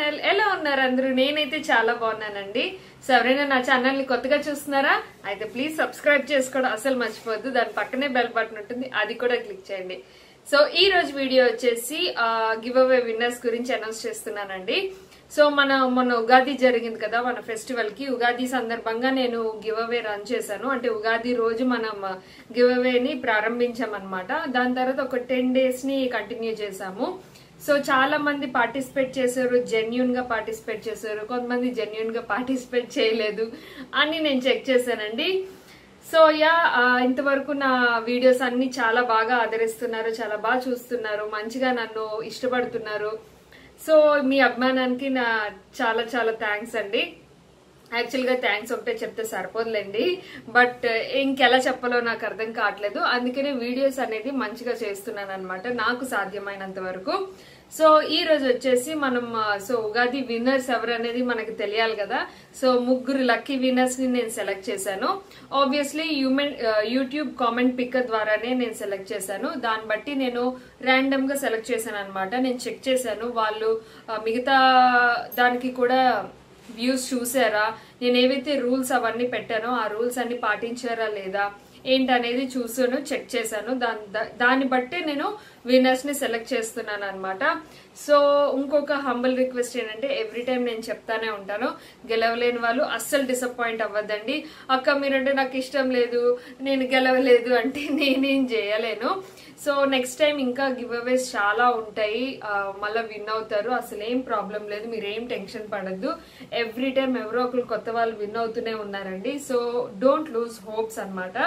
channel ఎలా ఉన్నారు అందరూ నేనైతే చాలా బాగున్నానండి సో ఎవరైనా నా ఛానల్ ని కొత్తగా చూస్తున్నారా అయితే ప్లీజ్ సబ్స్క్రైబ్ చేసుకోవడం అసలు మర్చిపోవద్దు దాని పక్కనే బెల్ బటన్ ఉంటుంది అది కూడా క్లిక్ చేయండి సో ఈ రోజు వీడియో వచ్చేసి గివ్ అవే విన్నర్స్ గురించి అనౌన్స్ చేస్తున్నానండి సో మన మొన్న ఉగాది జరిగింది కదా మన ఫెస్టివల్ కి ఉగాది సందర్భంగా నేను గివ్ అవే రన్ చేశాను అంటే ఉగాది రోజు మనం గివ్ అవేని ప్రారంభించామన్నమాట దాని తర్వాత ఒక టెన్ డేస్ ని కంటిన్యూ చేశాము సో చాలా మంది పార్టిసిపేట్ చేశారు జెన్యున్ గా పార్టిసిపేట్ చేశారు కొంతమంది జెన్యున్ గా పార్టిసిపేట్ చేయలేదు అని నేను చెక్ చేశానండి సో యా ఆ, ఇంతవరకు నా వీడియోస్ అన్ని చాలా బాగా ఆదరిస్తున్నారు చాలా బాగా చూస్తున్నారు మంచిగా నన్ను ఇష్టపడుతున్నారు సో మీ అభిమానానికి నా చాలా చాలా థ్యాంక్స్ అండి యాక్చువల్ గా థ్యాంక్స్ ఒకటే చెప్తే సరిపోదులేండి బట్ ఇంకెలా చెప్పాలో నాకు అర్థం కావట్లేదు అందుకనే వీడియోస్ అనేది మంచిగా చేస్తున్నాను అనమాట నాకు సాధ్యమైనంత వరకు సో ఈ రోజు వచ్చేసి మనం ఆ, సో ఉగాది విన్నర్స్ ఎవరు అనేది మనకి తెలియాలి కదా సో ముగ్గురు లక్కీ విన్నర్స్ ని నేను సెలెక్ట్ చేశాను obviously human YouTube comment pick ద్వారానే నేను సెలెక్ట్ చేశాను దాన్ని బట్టి నేను ర్యాండమ్ గా సెలెక్ట్ చేశాను అనమాట నేను చెక్ చేశాను వాళ్ళు ఆ, మిగతా దానికి కూడా వ్యూస్ చూసారా నేను ఏవైతే రూల్స్ అవన్నీ పెట్టానో ఆ రూల్స్ అన్ని పాటించారా లేదా ఏంటనేది చూసాను చెక్ చేశాను దాని దా- దాన్ని బట్టే నేను విన్నర్స్ ని సెలెక్ట్ చేస్తున్నాను అనమాట సో ఇంకొక హంబల్ రిక్వెస్ట్ ఏంటంటే ఎవ్రీ టైం నేను చెప్తానే ఉంటాను గెలవలేని వాళ్ళు అస్సలు డిసప్పాయింట్ అవ్వద్దండి అక్క మీరంటే నాకు ఇష్టం లేదు నేను గెలవలేదు అంటే నేనేం చేయలేను సో నెక్స్ట్ టైం ఇంకా గివ్ అవేస్ చాలా ఉంటాయి ఆ, మళ్ళీ విన్ అవుతారు అసలు ఏం ప్రాబ్లం లేదు మీరు ఏం టెన్షన్ పడద్దు ఎవ్రీ టైం ఎవరో ఒకరు కొత్త వాళ్ళు విన్ అవుతూనే ఉన్నారండి సో డోంట్ లూజ్ హోప్స్ అన్నమాట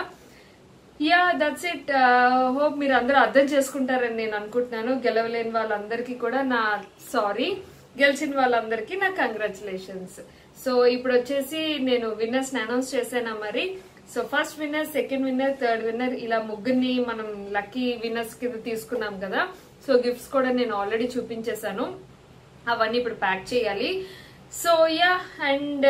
యా దట్స్ ఇట్ హోప్ మీరు అందరూ అర్థం చేసుకుంటారని నేను అనుకుంటున్నాను గెలవలేని వాళ్ళందరికీ కూడా నా సారీ గెలిచిన వాళ్ళందరికీ నా కంగ్రాచులేషన్స్ సో ఇప్పుడు వచ్చేసి నేను విన్నర్స్ అనౌన్స్ చేశానా మరి so first winner second winner third winner ఇలా ముగ్గురిని మనం లక్కీ విన్నర్స్ కింద తీసుకున్నాం కదా సో గిఫ్ట్స్ కూడా నేను ఆల్రెడీ చూపించేశాను అవన్నీ ఇప్పుడు ప్యాక్ చేయాలి so yeah and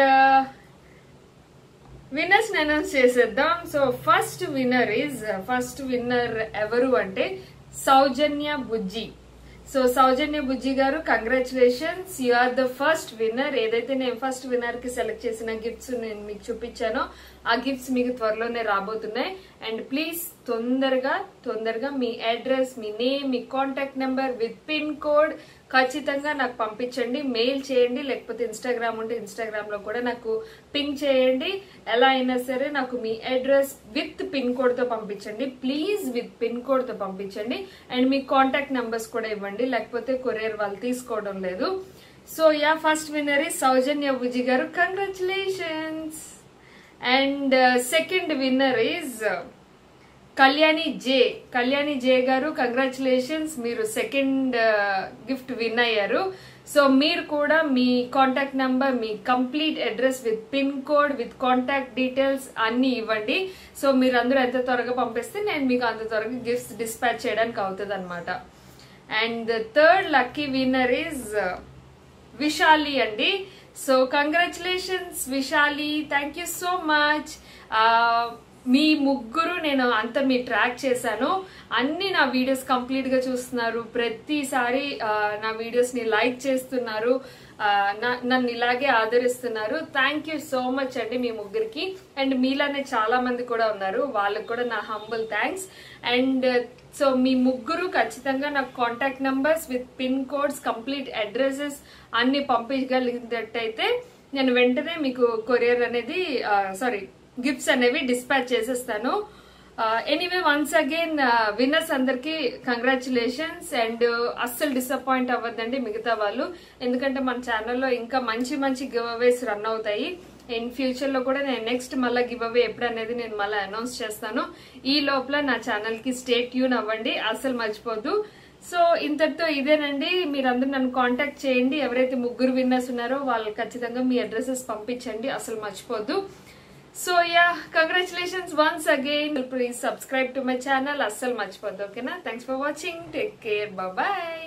winners announce చేసేద్దాం so first winner is first winner ఎవరు అంటే Soujanya Bujji so Soujanya Bujji garu congratulations you are the first winner ఏదైతే నేను ఫస్ట్ విన్నర్ కి సెలెక్ట్ చేసిన గిఫ్ట్స్ నేను మీకు చూపించానో ఆ గిఫ్ట్స్ మీకు త్వరలోనే రాబోతున్నాయి అండ్ ప్లీజ్ తొందరగా తొందరగా మీ అడ్రస్ మీ నేమ్ మీ contact number with pin code ఖచ్చితంగా నాకు పంపించండి మెయిల్ చేయండి లేకపోతే ఇన్స్టాగ్రామ్ ఉంటే ఇన్స్టాగ్రామ్ లో కూడా నాకు పింక్ చేయండి ఎలా అయినా సరే నాకు మీ అడ్రస్ విత్ పిన్ కోడ్ తో పంపించండి ప్లీజ్ విత్ పిన్ కోడ్ తో పంపించండి అండ్ మీ కాంటాక్ట్ నెంబర్స్ కూడా ఇవ్వండి లేకపోతే కొరియర్ వాళ్ళు తీసుకోవడం లేదు సో యా ఫస్ట్ విన్నర్ ఈ Soujanya Bujji garu congratulations and second winner is Kalyani J Kalyani J garu congratulations మీరు సెకండ్ గిఫ్ట్ విన్ అయ్యారు సో మీరు కూడా మీ కాంటాక్ట్ నంబర్ మీ complete address with pin code with contact details అన్ని ఇవ్వండి సో మీరు అందరూ ఎంత త్వరగా పంపిస్తే నేను మీకు అంత త్వరగా గిఫ్ట్స్ డిస్పాచ్ చేయడానికి అవుతుంది అనమాట and third lucky winner is Vishali అండి so congratulations Vishali thank you so much మీ ముగ్గురు నేను అంత మీ ట్రాక్ చేశాను అన్ని నా వీడియోస్ కంప్లీట్ గా చూస్తున్నారు ప్రతిసారి ఆ, నా వీడియోస్ ని లైక్ చేస్తున్నారు ఆ, నా- నన్ను ఇలాగే ఆదరిస్తున్నారు థ్యాంక్ యూ సో మచ్ అండి మీ ముగ్గురికి అండ్ మీలానే చాలా మంది కూడా ఉన్నారు వాళ్ళకి కూడా నా హంబుల్ థ్యాంక్స్ అండ్ సో మీ ముగ్గురు ఖచ్చితంగా నాకు contact numbers with pin codes complete addresses అన్ని పంపించగలిగినట్టయితే నేను వెంటనే మీకు కొరియర్ అనేది సారీ గిఫ్ట్స్ అనేవి డిస్పాచ్ చేసేస్తాను ఎనీవే వన్స్ అగైన్ విన్నర్స్ అందరికి కంగ్రాచులేషన్స్ అండ్ అస్సలు డిసప్పాయింట్ అవ్వద్దండి మిగతా వాళ్ళు ఎందుకంటే మన ఛానల్లో ఇంకా మంచి మంచి గివ్ అవేస్ రన్ అవుతాయి ఇన్ ఫ్యూచర్ లో కూడా నేను నెక్స్ట్ మళ్ళీ గివ్ అవే ఎప్పుడు అనేది నేను మళ్ళీ అనౌన్స్ చేస్తాను ఈ లోపల నా ఛానల్ కి స్టేట్ ట్యూన్ అవ్వండి అస్సలు మర్చిపోద్దు సో ఇంతటితో ఇదేనండి మీరందరూ నన్ను కాంటాక్ట్ చేయండి ఎవరైతే ముగ్గురు విన్నర్స్ ఉన్నారో వాళ్ళు ఖచ్చితంగా మీ అడ్రసెస్ పంపించండి అసలు మర్చిపోద్దు so ya congratulations once again please subscribe to my channel అస్సలు మర్చిపోద్దు ఓకేనా thanks for watching take care bye